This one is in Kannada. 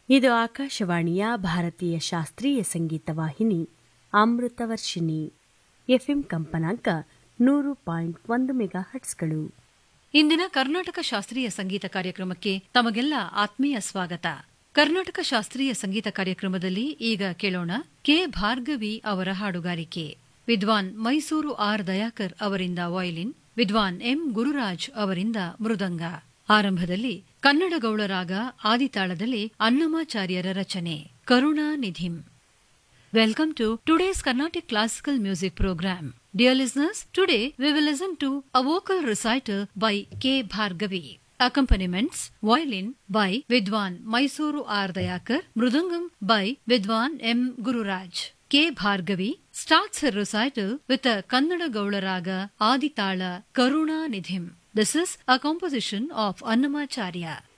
ಇದು ಆಕಾಶವಾಣಿಯ ಭಾರತೀಯ ಶಾಸ್ತ್ರೀಯ ಸಂಗೀತ ವಾಹಿನಿ ಅಮೃತವರ್ಷಿಣಿ ಎಫ್ಎಂ ಕಂಪನಾಂಕ ನೂರು ಪಾಯಿಂಟ್ ಒಂದು ಮೆಗಾ ಹಟ್ಸ್ಗಳು ಇಂದಿನ ಕರ್ನಾಟಕ ಶಾಸ್ತ್ರೀಯ ಸಂಗೀತ ಕಾರ್ಯಕ್ರಮಕ್ಕೆ ತಮಗೆಲ್ಲ ಆತ್ಮೀಯ ಸ್ವಾಗತ ಕರ್ನಾಟಕ ಶಾಸ್ತ್ರೀಯ ಸಂಗೀತ ಕಾರ್ಯಕ್ರಮದಲ್ಲಿ ಈಗ ಕೇಳೋಣ ಕೆ ಭಾರ್ಗವಿ ಅವರ ಹಾಡುಗಾರಿಕೆ ವಿದ್ವಾನ್ ಮೈಸೂರು ಆರ್ ದಯಾಕರ್ ಅವರಿಂದ ವಯಲಿನ್ ವಿದ್ವಾನ್ ಎಂ ಗುರುರಾಜ್ ಅವರಿಂದ ಮೃದಂಗ ಆರಂಭದಲ್ಲಿ ಕನ್ನಡ ಗೌಳರಾಗ ಆದಿತಾಳದಲ್ಲಿ ಅನ್ನಮಾಚಾರ್ಯರ ರಚನೆ ಕರುಣಾನಿಧಿಂ Welcome to today's Carnatic Classical Music Program. Dear listeners, today we will listen to a vocal recital by K. Bhargavi. Accompaniments violin by Vidwan Mysuru R. Dayakar, Mrudangam by Vidwan M. Gururaj. K. Bhargavi starts her recital with a Kannada Gaularaga Aditala Karuna Nidhim. This is a composition of Annamacharya.